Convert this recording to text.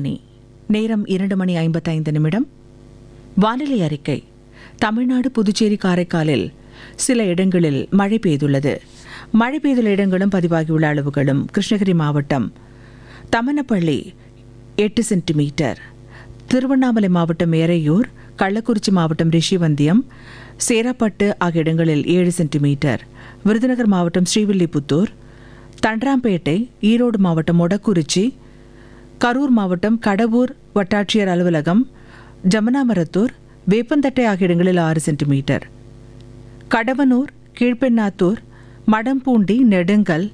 ஆகாஷ்வாணி நேரம் இரண்டு மணி ஐம்பத்தைந்து நிமிடம் வானிலை அறிக்கை தமிழ்நாடு புதுச்சேரி காரைக்காலில் சில இடங்களில் மழை பெய்துள்ளது மழை பெய்துள்ள இடங்களும் பதிவாகியுள்ள அளவுகளும் கிருஷ்ணகிரி மாவட்டம் தமனப்பள்ளி எட்டு சென்டிமீட்டர் திருவண்ணாமலை மாவட்டம் ஏரையூர் கள்ளக்குறிச்சி மாவட்டம் ரிஷிவந்தியம் சேராப்பட்டு ஆகிய இடங்களில் ஏழு சென்டிமீட்டர் விருதுநகர் மாவட்டம் ஸ்ரீவில்லிபுத்தூர் தண்டராம்பேட்டை ஈரோடு மாவட்டம் மொடக்குறிச்சி கரூர் மாவட்டம் கடவூர் வட்டாட்சியர் அலுவலகம் ஜமனாமரத்தூர் வேப்பந்தட்டை ஆகிய இடங்களில் ஆறு சென்டிமீட்டர் கடவனூர் கீழ்பெண்ணாத்தூர் மடம்பூண்டி நெடுங்கல்